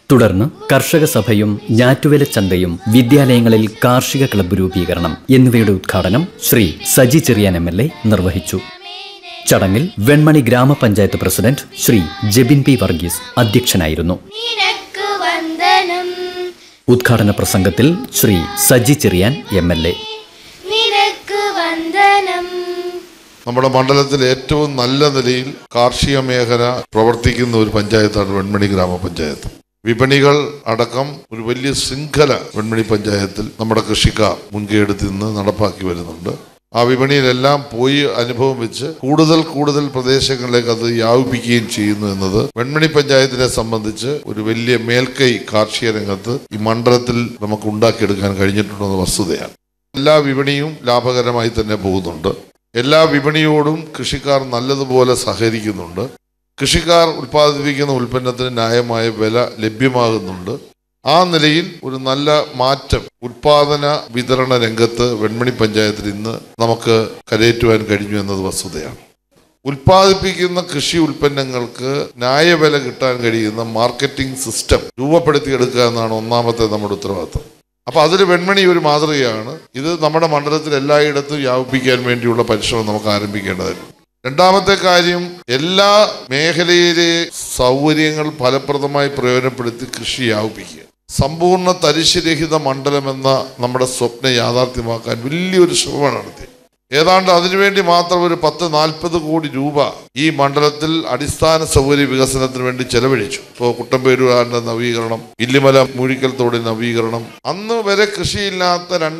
തുടർന്ന് കർഷക സഭയും ഞാറ്റുവേല ചന്തയും വിദ്യാലയങ്ങളിൽ കാർഷിക ക്ലബ്ബ് രൂപീകരണം എന്നിവയുടെ ഉദ്ഘാടനം Shri Saji Cheriyan M L A നിർവഹിച്ചു ചടങ്ങിൽ വെൺമണി ഗ്രാമപഞ്ചായത്ത് പ്രസിഡന്റ് ശ്രീ ജെബിൻ പി വർഗീസ് അധ്യക്ഷനായിരുന്നു നിനക്ക് വന്ദനം ഉദ്ഘാടന പ്രസംഗത്തിൽ Shri Saji Cheriyan M L A നിനക്ക് വന്ദനം നമ്മുടെ മണ്ഡലത്തിൽ ഏറ്റവും നല്ല നിലയിൽ കാർഷിക മേഖല പ്രവർത്തിക്കുന്ന ഒരു പഞ്ചായത്താണ് വെൺമണി ഗ്രാമപഞ്ചായത്ത് വിപണികൾ അടക്കം ഒരു വലിയ ശൃംഖല വെൺമണി പഞ്ചായത്തിൽ നമ്മുടെ കൃഷിക്കാർ മുൻകൈ എടുത്ത് ഇന്ന് നടപ്പാക്കി വരുന്നുണ്ട് ആ വിപണിയിലെല്ലാം പോയി അനുഭവം വെച്ച് കൂടുതൽ കൂടുതൽ പ്രദേശങ്ങളിലേക്ക് അത് വ്യാപിപ്പിക്കുകയും ചെയ്യുന്നു എന്നത് വെൺമണി പഞ്ചായത്തിനെ സംബന്ധിച്ച് ഒരു വലിയ മേൽക്കൈ കാർഷിക രംഗത്ത് ഈ മണ്ഡലത്തിൽ നമുക്ക് ഉണ്ടാക്കിയെടുക്കാൻ കഴിഞ്ഞിട്ടുണ്ടെന്ന വസ്തുതയാണ് എല്ലാ വിപണിയും ലാഭകരമായി തന്നെ പോകുന്നുണ്ട് എല്ലാ വിപണിയോടും കൃഷിക്കാർ നല്ലതുപോലെ സഹകരിക്കുന്നുണ്ട് കൃഷിക്കാർ ഉൽപ്പാദിപ്പിക്കുന്ന ഉൽപ്പന്നത്തിന് ന്യായമായ വില ലഭ്യമാകുന്നുണ്ട് ആ നിലയിൽ ഒരു നല്ല മാറ്റം ഉൽപാദന വിതരണ രംഗത്ത് വെൺമണി പഞ്ചായത്തിൽ ഇന്ന് നമുക്ക് കരയേറ്റുവാൻ കഴിഞ്ഞു എന്നത് വസ്തുതയാണ് ഉൽപ്പാദിപ്പിക്കുന്ന കൃഷി ഉൽപ്പന്നങ്ങൾക്ക് ന്യായവില കിട്ടാൻ കഴിയുന്ന മാർക്കറ്റിംഗ് സിസ്റ്റം രൂപപ്പെടുത്തിയെടുക്കുക എന്നാണ് ഒന്നാമത്തെ നമ്മുടെ ഉത്തരവാദിത്തം അപ്പൊ അതിൽ വെൺമണി ഒരു മാതൃകയാണ് ഇത് നമ്മുടെ മണ്ഡലത്തിൽ എല്ലായിടത്തും വ്യാപിപ്പിക്കാൻ വേണ്ടിയുള്ള പരിശ്രമം നമുക്ക് ആരംഭിക്കേണ്ടതായിരുന്നു രണ്ടാമത്തെ കാര്യം എല്ലാ മേഖലയിലെ സൗകര്യങ്ങൾ ഫലപ്രദമായി പ്രയോജനപ്പെടുത്തി കൃഷി വ്യാപിപ്പിക്കുക സമ്പൂർണ്ണ തരിശുരഹിത മണ്ഡലം എന്ന നമ്മുടെ സ്വപ്നം യാഥാർത്ഥ്യമാക്കാൻ വലിയൊരു ശ്രമമാണ് നടത്തിയത് ഏതാണ്ട് അതിനുവേണ്ടി മാത്രം ഒരു പത്ത് നാൽപ്പത് കോടി രൂപ ഈ മണ്ഡലത്തിൽ അടിസ്ഥാന സൗകര്യ വികസനത്തിന് വേണ്ടി ചെലവഴിച്ചു ഇപ്പോൾ കുട്ടമ്പേരുകാരന്റെ നവീകരണം ഇല്ലിമല മൂഴിക്കൽ തോടിന്റെ നവീകരണം അന്ന് വരെ കൃഷിയില്ലാത്ത രണ്ട്